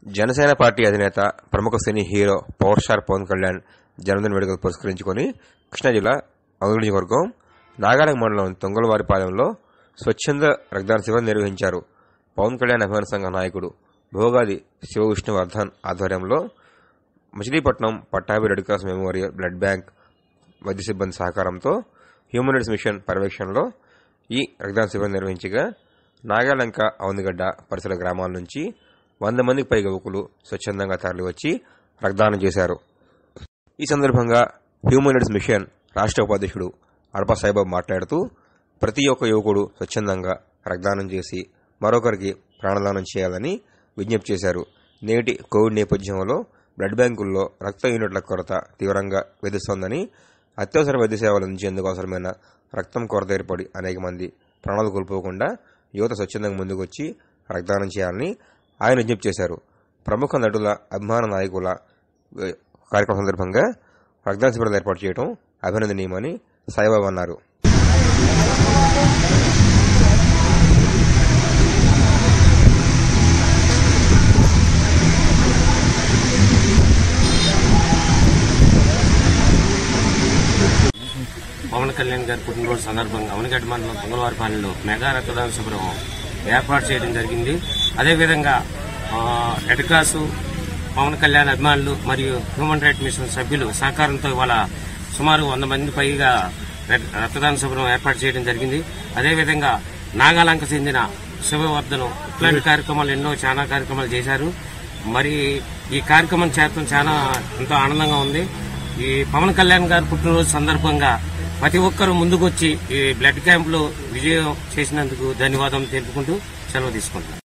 Janasena party అధినేత ప్రముఖ సినీ hero power star Pawan Kalyan జన్మదిన వేడుకలు పురస్కరించుకొని కృష్ణా జిల్లా అవును నియోజకవర్గం నాగారం మండలం తొంగలవారిపాలెంలో స్వచ్ఛంద రక్తదాన శిబిరం నిర్వహించారు పవన్ కళ్యాణ్ అభిమాన సంఘ నాయకుడు భోగాది శివ విష్ణువర్ధన్ ఆధ్వర్యంలో Machilipatnam Pattabhi red cross memorial blood bank వైద్య సిబ్బంది సహకారంతో హ్యూమన్ రైట్స్ మిషన్ పర్యవేక్షణలో ఈ రక్తదాన శిబిరం నిర్వహించగా నాగాలంక అవనిగడ్డ పరిసర గ్రామాల నుంచి వంద మందికి పైగా యువకులు స్వచ్ఛందంగా తరలివచ్చి రక్తదానం చేశారు ఈ సందర్భంగా హ్యూమన్ రైట్స్ మిషన్ రాష్ట్ర ఉపాధ్యక్షుడు అడప సాయిబాబు మాట్లాడుతూ ప్రతి ఒక్క యువకుడు స్వచ్ఛందంగా రక్తదానం చేసి మరొకరికి ప్రాణదానం చేయాలని విజ్ఞప్తి చేశారు నేటి కోవిడ్ నేపథ్యంలో బ్లడ్ బ్యాంకుల్లో రక్త యూనిట్ల కొరత తీవ్రంగా వేధిస్తోందని అత్యవసర వైద్య సేవలు అందించేందుకు అవసరమైన రక్తం కొరత ఏర్పడి అనేక మంది ప్రాణాలు కోల్పోకుండా యువత స్వచ్ఛందంగా ముందుకొచ్చి రక్తదానం చేయాలని ఆయన విజ్ఞప్తి చేశారు ప్రముఖ నటుల అభిమాన నాయకుల ఏ, కార్యక్రమం సందర్భంగా రక్తదాన శిబిరాలు ఏర్పాటు చేయడం అభినందనీయమని సాయిబాబా అన్నారు పవన్ కళ్యాణ్ గారి పుట్టినరోజు సందర్భంగా అవనిగడ్డ మండలం తొంగలవారిపాలెంలో మెగా రక్తదాన శిబిరం ఏర్పాటు చేయడం జరిగింది అదేవిధంగా ఆ, రెడ్ క్రాస్ పవన్ కళ్యాణ్ అభిమానులు మరియు హ్యూమన్ రైట్ మిషన్ సభ్యులు సహకారంతో ఇవాళ సుమారు వంద మంది పైగా రెడ్- రక్తదాన శిబిరం ఏర్పాటు చేయడం జరిగింది అదేవిధంగా నాగాలంక చెందిన శివవర్ధనం ఇట్లాంటి కార్యక్రమాలు ఎన్నో చాలా కార్యక్రమాలు చేశారు మరి ఈ కార్యక్రమం చేరడం చాలా ఎంతో ఆనందంగా ఉంది ఈ పవన్ కళ్యాణ్ గారి పుట్టినరోజు సందర్భంగా ప్రతి ఒక్కరూ ముందుకొచ్చి ఈ బ్లడ్ క్యాంపులో విజయం చేసినందుకు ధన్యవాదం తెలుపుకుంటూ సెలవు తీసుకుంటున్నాను